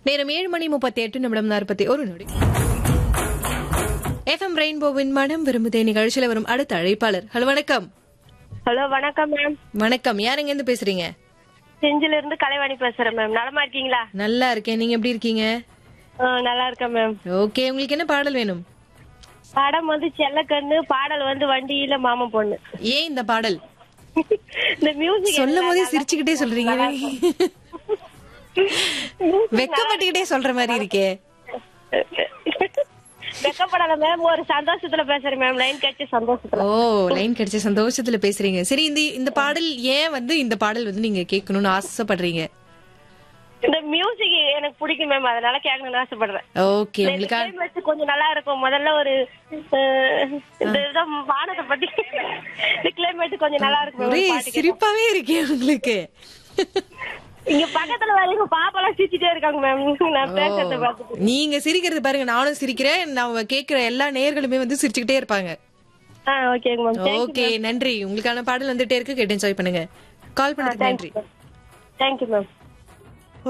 நேரம் ஏழு மணி முப்பத்தி எட்டு நிமிடம் நாற்பத்தி ஒரு நொடி எஃப்எம் ரெயின்போவின் மனம் விரும்புதே நிகழ்ச்சியில வரும் அடுத்த அழைப்பாளர் ஹலோ வணக்கம் ஹலோ வணக்கம் மேம் வணக்கம் யார் எங்க இருந்து பேசுறீங்க செஞ்சில இருந்து கலைவாணி பேசுறேன் மேம் நலமா இருக்கீங்களா நல்லா இருக்கேன் நீங்க எப்படி இருக்கீங்க ஆ, நல்லா இருக்கேன் மேம் ஓகே உங்களுக்கு என்ன பாடல் வேணும் படம் வந்து செல்லக்கண்ணு பாடல் வந்து வண்டியில மாமன் பொண்ணு ஏன் இந்த பாடல் இந்த மியூசிக் சொல்லும் போதே சிரிச்சுக்கிட்டே சொல்றீங்க வெக்கப்பட்டுக்கிட்டே சொல்ற மாதிரி இருக்கே வெக்கப்படல மேம் ஒரு சந்தோஷத்துல பேசுறேன் மேம் லைன் கட்சி சந்தோஷத்துல ஓ லைன் கிடைச்ச சந்தோஷத்துல பேசுறீங்க சரி இந்த இந்த பாடல் ஏன் வந்து இந்த பாடல் வந்து நீங்க கேட்கணும்னு ஆசைப்படுறீங்க இந்த மியூசிக் எனக்கு பிடிக்கும் மேம் அதனால கேட்கணும்னு ஆசைப்படுறேன் ஓகே உங்களுக்கு கிளைமேட் கொஞ்சம் நல்லா இருக்கும் முதல்ல ஒரு அஹ், இந்த இதான் வானத்தை பத்தி இந்த கிளைமேட் கொஞ்சம் நல்லா இருக்கும் ஒரே ஒரு பாட்டு கேட்டா. சிரிப்பாவே இருக்கே உங்களுக்கு இங்க பக்கத்துல வேற எங்க பாப்பாலாம் சிரிச்சுட்டே இருக்காங்க மேம் நான் பேசுறத பார்த்துட்டு நீங்க சிரிக்கிறது பாருங்க நானும் சிரிக்கிறேன் நான் கேக்குற எல்லா நேயர்களுமே வந்து சிரிச்சுக்கிட்டே இருப்பாங்க ஆ ஓகேங்க மேம் ஓகே நன்றி உங்களுக்கான பாடல் வந்துட்டே இருக்கு கேட்டு என்ஜாய் பண்ணுங்க கால் பண்ணதுக்கு நன்றி தேங்க்யூ மேம்